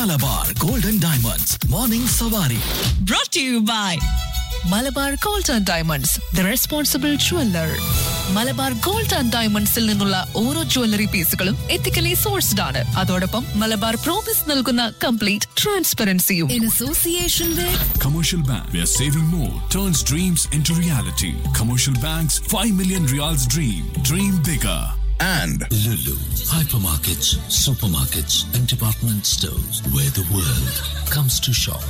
Malabar golden diamonds morning Savari brought to you by Malabar gold and diamonds the responsible jeweller Malabar gold and ഡയമണ്ട്സിൽ നിന്നുള്ള ഓരോ jewellery പീസുകളും ethically sourced ആണ് അതോടൊപ്പം മലബാർ പ്രോമിസ് നൽകുന്ന കംപ്ലീറ്റ് ട്രാൻസ്പെറൻസിയും in association with Commercial Bank, where saving more turns dreams into reality. Commercial Bank's 5 million reals dream. Dream bigger. and Lulu, hypermarkets, supermarkets, and department stores where the world comes to shop.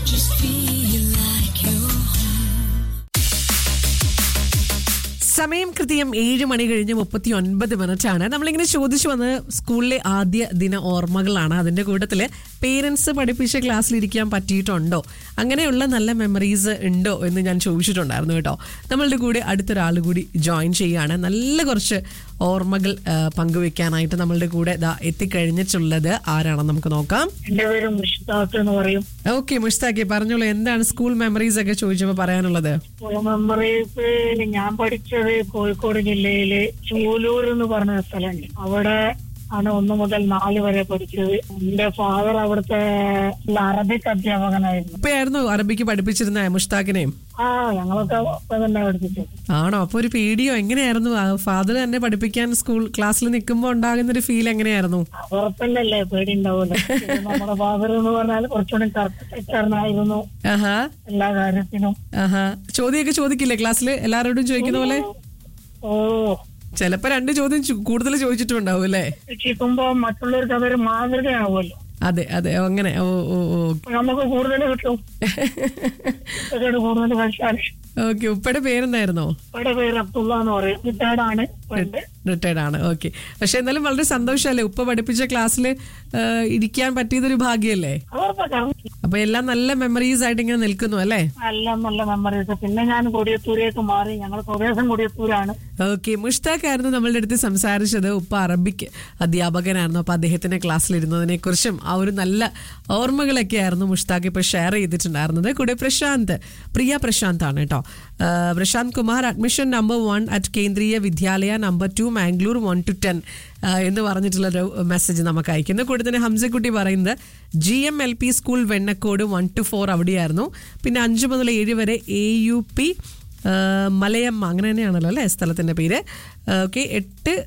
സമയം കൃത്യം ഏഴ് മണി കഴിഞ്ഞ് മുപ്പത്തി ഒൻപത് minute ആണ് നമ്മളിങ്ങനെ ചോദിച്ചു വന്നത് സ്കൂളിലെ ആദ്യ ദിന ഓർമ്മകളാണ് അതിന്റെ കൂട്ടത്തില് പേരൻസ് പഠിപ്പിച്ച ക്ലാസ്സിൽ ഇരിക്കാൻ പറ്റിയിട്ടുണ്ടോ അങ്ങനെയുള്ള നല്ല മെമ്മറീസ് ഉണ്ടോ എന്ന് ഞാൻ ചോദിച്ചിട്ടുണ്ടായിരുന്നു കേട്ടോ നമ്മളുടെ കൂടെ അടുത്തൊരാൾ കൂടി ജോയിൻ ചെയ്യാണ് നല്ല കുറച്ച് ഓർമ്മകൾ ആ, പങ്കുവെക്കാനായിട്ട് നമ്മളുടെ കൂടെ ദാ എത്തിക്കഴിഞ്ഞിട്ടുള്ളത് ആരാണെന്ന് നമുക്ക് നോക്കാം എന്റെ പേര് മുഷ്താഖ് എന്ന് പറയും ഓക്കെ മുഷ്താഖി പറഞ്ഞോളൂ എന്താണ് സ്കൂൾ മെമ്മറീസ് ഒക്കെ ചോദിച്ചപ്പോൾ പറയാനുള്ളത് മെമ്മറീസ് ഞാൻ പഠിച്ചത് കോഴിക്കോട് ജില്ലയിലെ ചൂലൂർ എന്ന് പറഞ്ഞ സ്ഥലമുണ്ട് അവിടെ ആണ് ഒന്ന് മുതൽ നാല് വരെ പഠിച്ചത് എന്റെ ഫാദർ അവിടുത്തെ അറബിക് അധ്യാപകനായിരുന്നു ഇപ്പയായിരുന്നു അറബിക്ക് പഠിപ്പിച്ചിരുന്ന മുഷ്താഖിനെയും ആ ഞങ്ങളൊക്കെ ഒപ്പം തന്നെ പഠിപ്പിച്ചത് ആണോ അപ്പൊ ഒരു പേടിയോ എങ്ങനെയായിരുന്നു ഫാദർ തന്നെ പഠിപ്പിക്കാൻ സ്കൂൾ ക്ലാസ്സിൽ നിൽക്കുമ്പോൾ ഉണ്ടാകുന്ന ഒരു ഫീൽ എങ്ങനെയായിരുന്നു ഉറപ്പന്നല്ലേ പേടി ഉണ്ടാവൂല്ലോ ഇത് നമ്മുടെ ഫാദർ എന്ന് പറഞ്ഞാൽ കുറച്ചുകൂടി കറക്റ്റായിരുന്നു ആഹാ എല്ലാ കാര്യത്തിനും ആഹാ ചോദ്യമൊക്കെ ചോദിക്കില്ലേ ക്ലാസ്സിൽ എല്ലാവരോടും ചോദിക്കുന്ന പോലെ ഓ ചിലപ്പോ രണ്ട് ചോദ്യം ചു- കൂടുതൽ ചോദിച്ചിട്ടുണ്ടാവും അല്ലേ ചിക്കുമ്പോ മറ്റുള്ളവർക്ക് അതൊരു മാതൃകയാവുമല്ലോ അതെ അതെ ഓ, അങ്ങനെ ഓ ഓ ഓ അപ്പൊ നമുക്ക് കൂടുതൽ കിട്ടും ഇതൊക്കെയാണ് കൂടുതൽ കളിച്ചാൽ ഓക്കെ ഉപ്പയുടെ പേരെന്തായിരുന്നോ ഇവിടെ പേര് അബ്ദുള്ള എന്ന് പറയും റിട്ടയർഡാണ് പണ്ട് റിട്ടയർഡ് ആണ് ഓക്കെ പക്ഷെ എന്നാലും വളരെ സന്തോഷമല്ലേ ഉപ്പ പഠിപ്പിച്ച ക്ലാസ്സിൽ ഇരിക്കാൻ പറ്റിയതൊരു ഭാഗ്യല്ലേ അവർക്ക് കാരണം അപ്പൊ എല്ലാം നല്ല മെമ്മറീസ് ആയിട്ട് ഇങ്ങനെ നിൽക്കുന്നു അല്ലേ നല്ല നല്ല മെമ്മറീസ് പിന്നെ ഞാൻ കൊടിയത്തൂരേക്ക് മാറി ഞങ്ങൾ സ്വദേശം കൊടിയത്തൂരാണ് ഓക്കെ മുഷ്താഖ് ആയിരുന്നു നമ്മളുടെ അടുത്ത് സംസാരിച്ചത് ഉപ്പ അറബിക് അധ്യാപകനായിരുന്നു അപ്പൊ അദ്ദേഹത്തിന്റെ ക്ലാസ്സിൽ ഇരുന്നതിനെ കുറിച്ചും ആ ഒരു നല്ല ഓർമ്മകളൊക്കെ ആയിരുന്നു മുഷ്താഖ് ഇപ്പൊ ഷെയർ ചെയ്തിട്ടുണ്ടായിരുന്നത് കൂടെ പ്രശാന്ത് പ്രിയ പ്രശാന്ത് ആണ് കേട്ടോ ആ, Prashant Kumar admission number one at Kendriya Vidyalaya number two Mangalore one two ten എന്ന് പറഞ്ഞിട്ടുള്ളൊരു മെസ്സേജ് നമുക്ക് അയക്കുന്നു കൂടെ തന്നെ ഹംസക്കുട്ടി പറയുന്നത് G M L P school Vennakode one two four അവിടെയായിരുന്നു പിന്നെ അഞ്ച് മുതൽ ഏഴ് വരെ എ യു പി ആഹ് മലയമ്മ അങ്ങനെ തന്നെയാണല്ലോ അല്ലേ സ്ഥലത്തിൻ്റെ പേര് ഓക്കെ എട്ട്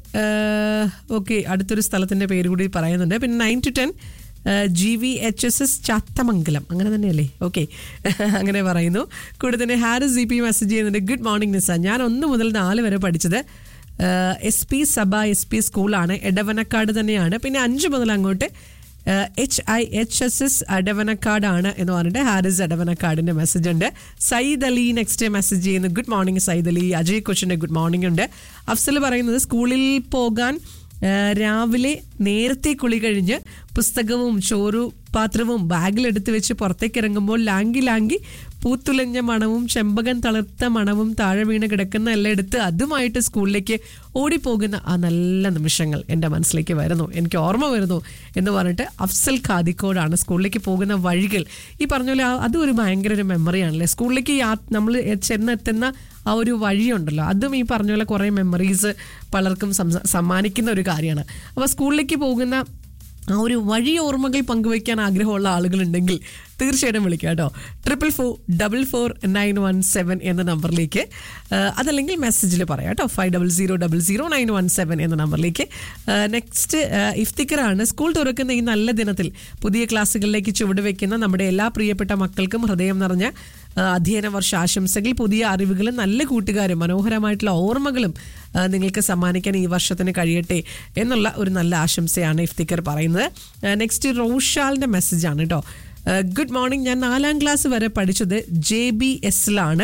ഓക്കെ അടുത്തൊരു സ്ഥലത്തിൻ്റെ പേര് കൂടി പറയുന്നുണ്ട് പിന്നെ nine two ten G V H S S Chathamangalam അങ്ങനെ തന്നെയല്ലേ ഓക്കെ അങ്ങനെ പറയുന്നു കൂടെ തന്നെ ഹാരിസ് ജി പി മെസ്സേജ് ചെയ്യുന്നുണ്ട് ഗുഡ് മോർണിംഗ് നിസ ഞാൻ ഒന്ന് മുതൽ നാല് വരെ പഠിച്ചത് S P Sabha S P സ്കൂളാണ് എടവനക്കാട് തന്നെയാണ് പിന്നെ അഞ്ച് മുതൽ അങ്ങോട്ട് H I H S S അടവനക്കാടാണ് എന്ന് പറഞ്ഞിട്ട് ഹാരിസ് അടവനക്കാടിന്റെ മെസ്സേജ് ഉണ്ട് സയ്യിദ് അലി നെക്സ്റ്റ് മെസ്സേജ് ചെയ്യുന്നു ഗുഡ് മോർണിംഗ് സയ്യിദ് അലി അജയ് കൊച്ചിന്റെ ഗുഡ് മോർണിംഗ് ഉണ്ട് അഫ്സൽ പറയുന്നത് സ്കൂളിൽ പോകാൻ ആ, രാവിലെ നേരത്തെ കുളി കഴിഞ്ഞ് പുസ്തകവും ചോറു പാത്രവും ബാഗിലെടുത്ത് വെച്ച് പുറത്തേക്ക് ഇറങ്ങുമ്പോൾ ലാങ്കി ലാങ്കി പൂത്തുലഞ്ഞ മണവും ചെമ്പകൻ തളിർത്ത മണവും താഴെ വീണ് കിടക്കുന്ന എല്ലാം എടുത്ത് അതുമായിട്ട് സ്കൂളിലേക്ക് ഓടിപ്പോകുന്ന ആ നല്ല നിമിഷങ്ങൾ എൻ്റെ മനസ്സിലേക്ക് വരുന്നു എനിക്ക് ഓർമ്മ വരുന്നു എന്ന് പറഞ്ഞിട്ട് അഫ്സൽ ഖാദിക്കോടാണ് സ്കൂളിലേക്ക് പോകുന്ന വഴികൾ ഈ പറഞ്ഞ പോലെ ആ- അതും ഒരു ഭയങ്കര ഒരു മെമ്മറിയാണല്ലേ സ്കൂളിലേക്ക് നമ്മൾ ചെന്നെത്തുന്ന ആ ഒരു വഴിയുണ്ടല്ലോ അതും ഈ പറഞ്ഞ പോലെ കുറേ മെമ്മറീസ് പലർക്കും സംസ- സമ്മാനിക്കുന്ന ഒരു കാര്യമാണ് അപ്പോൾ സ്കൂളിലേക്ക് പോകുന്ന ആ ഒരു വഴി ഓർമ്മകൾ പങ്കുവയ്ക്കാൻ ആഗ്രഹമുള്ള ആളുകളുണ്ടെങ്കിൽ തീർച്ചയായിട്ടും വിളിക്കുക കേട്ടോ triple four double four nine one seven എന്ന നമ്പറിലേക്ക് ആ, അതല്ലെങ്കിൽ മെസ്സേജിൽ പറയാം കേട്ടോ five double zero double zero nine one seven എന്ന നമ്പറിലേക്ക് നെക്സ്റ്റ് ഇഫ്തിക്കറാണ് സ്കൂൾ തുറക്കുന്ന ഈ നല്ല ദിനത്തിൽ പുതിയ ക്ലാസ്സുകളിലേക്ക് ചുവടുവെക്കുന്ന നമ്മുടെ എല്ലാ പ്രിയപ്പെട്ട മക്കൾക്കും ഹൃദയം നിറഞ്ഞ ആ, അധ്യയന വർഷ ആശംസകൾ പുതിയ അറിവുകളും നല്ല കൂട്ടുകാരും മനോഹരമായിട്ടുള്ള ഓർമ്മകളും ആ, നിങ്ങൾക്ക് സമ്മാനിക്കാൻ ഈ വർഷത്തിന് കഴിയട്ടെ എന്നുള്ള ഒരു നല്ല ആശംസയാണ് ഇഫ്തിക്കർ പറയുന്നത് നെക്സ്റ്റ് റോഷാലിന്റെ മെസ്സേജാണ് കേട്ടോ ഗുഡ് മോർണിംഗ് ഞാൻ നാലാം ക്ലാസ് വരെ പഠിച്ചത് ജെ ബി എസിലാണ്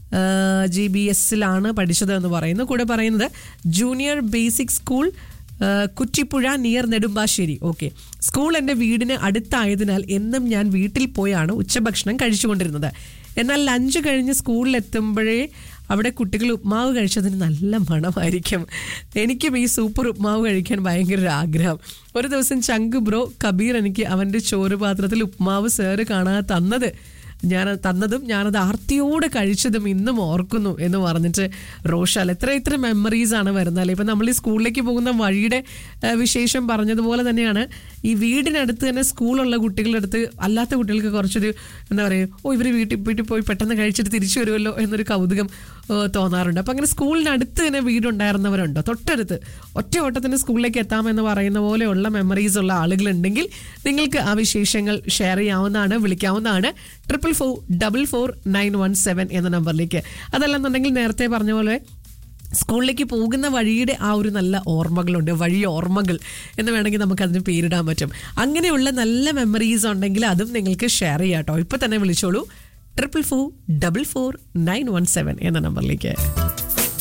ജി ബി എസിലാണ് പഠിച്ചത് എന്ന് പറയുന്നു കൂടെ പറയുന്നത് ജൂനിയർ ബേസിക് സ്കൂൾ ആ, Kuttipuzha near Nedumbassery okay school എൻ്റെ വീടിന് അടുത്തായതിനാൽ എന്നും ഞാൻ വീട്ടിൽ പോയാണ് ഉച്ചഭക്ഷണം കഴിച്ചുകൊണ്ടിരുന്നത് എന്നാൽ ലഞ്ച് കഴിഞ്ഞ് സ്കൂളിൽ എത്തുമ്പോഴേ അവിടെ കുട്ടികൾ ഉപ്മാവ് കഴിച്ചതിന് നല്ല മണമായിരിക്കും എനിക്കും ഈ സൂപ്പർ ഉപ്മാവ് കഴിക്കാൻ ഭയങ്കര ഒരു ആഗ്രഹം ഒരു ദിവസം ചങ്ക് ബ്രോ കബീർ എനിക്ക് അവൻ്റെ ചോറ് പാത്രത്തിൽ ഉപ്മാവ് സാറ് കാണാതെ തന്നത് ഞാൻ തന്നതും ഞാനത് ആർത്തിയോടെ കഴിച്ചതും ഇന്നും ഓർക്കുന്നു എന്ന് പറഞ്ഞിട്ട് റോഷാൽ എത്ര എത്ര മെമ്മറീസ് ആണ് വരുന്നത് അല്ലെ ഇപ്പം നമ്മൾ ഈ സ്കൂളിലേക്ക് പോകുന്ന വഴിയുടെ ആ, വിശേഷം പറഞ്ഞതുപോലെ തന്നെയാണ് ഈ വീടിനടുത്ത് തന്നെ സ്കൂളുള്ള കുട്ടികളുടെ അടുത്ത് അല്ലാത്ത കുട്ടികൾക്ക് കുറച്ചൊരു എന്താ പറയുക ഓ ഇവർ വീട്ടിൽ വീട്ടിൽ പോയി പെട്ടെന്ന് കഴിച്ചിട്ട് തിരിച്ചു വരുമല്ലോ എന്നൊരു കൗതുകം ആ, തോന്നാറുണ്ട് അപ്പം അങ്ങനെ സ്കൂളിനടുത്ത് തന്നെ വീടുണ്ടായിരുന്നവരുണ്ടോ തൊട്ടടുത്ത് ഒറ്റ ഓട്ടത്തിന് സ്കൂളിലേക്ക് എത്താമെന്ന് പറയുന്ന പോലെയുള്ള മെമ്മറീസ് ഉള്ള ആളുകളുണ്ടെങ്കിൽ നിങ്ങൾക്ക് ആ വിശേഷങ്ങൾ ഷെയർ ചെയ്യാവുന്നതാണ് വിളിക്കാവുന്നതാണ് triple four double four nine one seven എന്ന നമ്പറിലേക്ക് അതല്ലെന്നുണ്ടെങ്കിൽ നേരത്തെ പറഞ്ഞ പോലെ സ്കൂളിലേക്ക് പോകുന്ന വഴിയുടെ ആ ഒരു നല്ല ഓർമ്മകളുണ്ട് വഴി ഓർമ്മകൾ എന്ന് വേണമെങ്കിൽ നമുക്ക് അതിന് പേരിടാൻ പറ്റും അങ്ങനെയുള്ള നല്ല മെമ്മറീസ് ഉണ്ടെങ്കിൽ അതും നിങ്ങൾക്ക് ഷെയർ ചെയ്യാം കേട്ടോ ഇപ്പൊ തന്നെ വിളിച്ചോളൂ triple four double four nine one seven എന്ന നമ്പറിലേക്ക്